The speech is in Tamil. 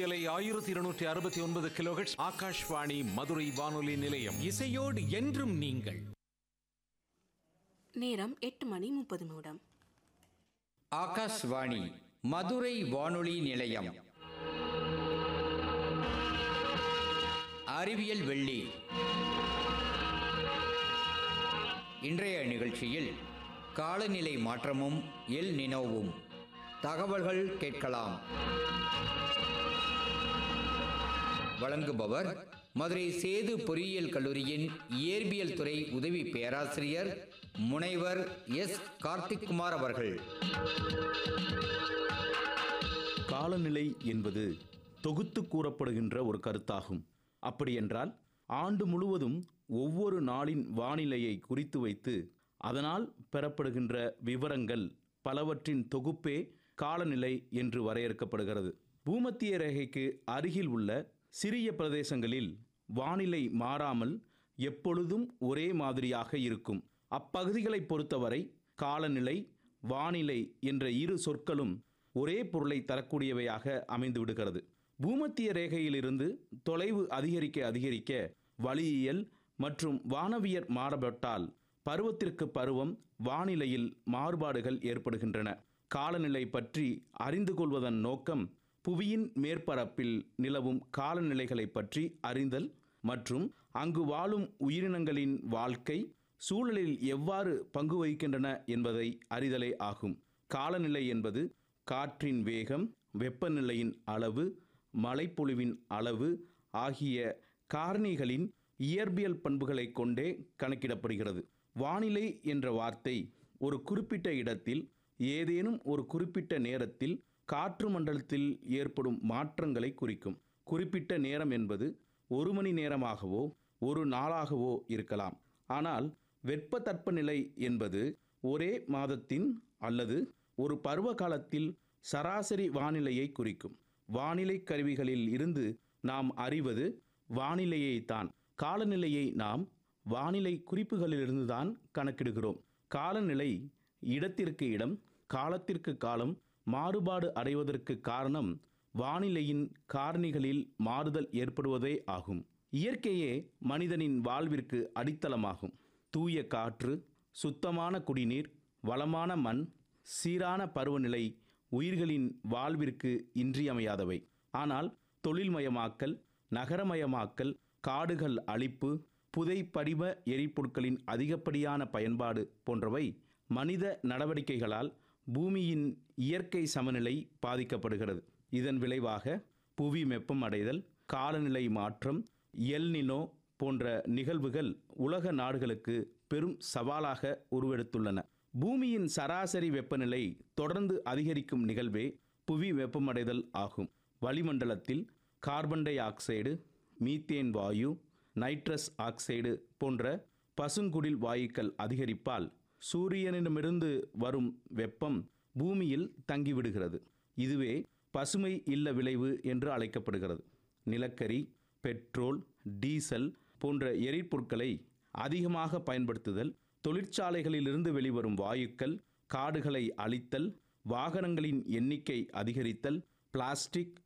மத்தியலை ஆயிரத்தி இருநூற்றி அறுபத்தி ஒன்பது கிலோஹெட்ஸ் ஆகாஷ்வாணி மதுரை வானொலி நிலையம் இசையோடு என்றும் நீங்கள் நேரம் எட்டு மணி முப்பது நிமிடம் ஆகாஷ்வாணி மதுரை வானொலி நிலையம் அறிவியல் வெள்ளி இன்றைய நிகழ்ச்சியில் காலநிலை மாற்றமும் எல் நினோவும் தகவல்கள் கேட்கலாம் வழங்குபவர் மதுரை சேது பொறியியல் கல்லூரியின் இயற்பியல் துறை உதவி பேராசிரியர் முனைவர் எஸ் கார்த்திக்குமார் அவர்கள் காலநிலை என்பது தொகுத்து கூறப்படுகின்ற ஒரு கருத்தாகும் அப்படியென்றால் ஆண்டு முழுவதும் ஒவ்வொரு நாளின் வானிலையை குறித்து வைத்து அதனால் பெறப்படுகின்ற விவரங்கள் பலவற்றின் தொகுப்பே காலநிலை என்று வரையறுக்கப்படுகிறது பூமத்திய ரேகைக்கு அருகில் உள்ள சிறிய பிரதேசங்களில் வானிலை மாறாமல் எப்பொழுதும் ஒரே மாதிரியாக இருக்கும் அப்பகுதிகளை பொறுத்தவரை காலநிலை வானிலை என்ற இரு சொற்களும் ஒரே பொருளை தரக்கூடியவையாக அமைந்து விடுகிறது பூமத்திய ரேகையிலிருந்து தொலைவு அதிகரிக்க அதிகரிக்க வளியியல் மற்றும் வானவியற் மாறுபட்டால் பருவத்திற்கு பருவம் வானிலையில் மாறுபாடுகள் ஏற்படுகின்றன காலநிலை பற்றி அறிந்து கொள்வதன் நோக்கம் புவியின் மேற்பரப்பில் நிலவும் காலநிலைகளை பற்றி அறிதல் மற்றும் அங்கு வாழும் உயிரினங்களின் வாழ்க்கை சூழலில் எவ்வாறு பங்கு வகிக்கின்றன என்பதை அறிதலே ஆகும் காலநிலை என்பது காற்றின் வேகம் வெப்பநிலையின் அளவு மழைப்பொழிவின் அளவு ஆகிய காரணிகளின் இயற்பியல் பண்புகளை கொண்டே கணக்கிடப்படுகிறது வானிலை என்ற வார்த்தை ஒரு குறிப்பிட்ட இடத்தில் ஏதேனும் ஒரு குறிப்பிட்ட நேரத்தில் காற்று மண்டலத்தில் ஏற்படும் மாற்றங்களை குறிக்கும் குறிப்பிட்ட நேரம் என்பது ஒரு மணி நேரமாகவோ ஒரு நாளாகவோ இருக்கலாம் ஆனால் வெப்ப தட்பநிலை என்பது ஒரே மாதத்தின் அல்லது ஒரு பருவ காலத்தில் சராசரி வானிலையை குறிக்கும் வானிலை கருவிகளில் இருந்து நாம் அறிவது வானிலையைத்தான் காலநிலையை நாம் வானிலை குறிப்புகளிலிருந்து தான் கணக்கிடுகிறோம் காலநிலை இடத்திற்கு இடம் காலத்திற்கு காலம் மாறுபாடு அடைவதற்கு காரணம் வானிலையின் காரணிகளில் மாறுதல் ஏற்படுவதே ஆகும் இயற்கையே மனிதனின் வாழ்விற்கு அடித்தளமாகும் தூய காற்று சுத்தமான குடிநீர் வளமான மண் சீரான பருவநிலை உயிர்களின் வாழ்விற்கு இன்றியமையாதவை ஆனால் தொழில்மயமாக்கல் நகரமயமாக்கல் காடுகள் அழிப்பு புதை படிவ எரிபொருட்களின் அதிகப்படியான பயன்பாடு போன்றவை மனித நடவடிக்கைகளால் பூமியின் இயற்கை சமநிலை பாதிக்கப்படுகிறது இதன் விளைவாக புவி வெப்பம் அடைதல் காலநிலை மாற்றம் எல்னினோ போன்ற நிகழ்வுகள் உலக நாடுகளுக்கு பெரும் சவாலாக உருவெடுத்துள்ளன பூமியின் சராசரி வெப்பநிலை தொடர்ந்து அதிகரிக்கும் நிகழ்வே புவி வெப்பமடைதல் ஆகும் வளிமண்டலத்தில் கார்பன் டை ஆக்சைடு மீத்தேன் வாயு நைட்ரஸ் ஆக்சைடு போன்ற பசுங்குடில் வாயுக்கள் அதிகரிப்பால் சூரியனிடமிருந்து வரும் வெப்பம் பூமியில் தங்கிவிடுகிறது இதுவே பசுமை இல்ல விளைவு என்று அழைக்கப்படுகிறது நிலக்கரி பெட்ரோல் டீசல் போன்ற எரிபொருட்களை அதிகமாக பயன்படுத்துதல் தொழிற்சாலைகளிலிருந்து வெளிவரும் வாயுக்கள் காடுகளை அழித்தல் வாகனங்களின் எண்ணிக்கை அதிகரித்தல் பிளாஸ்டிக்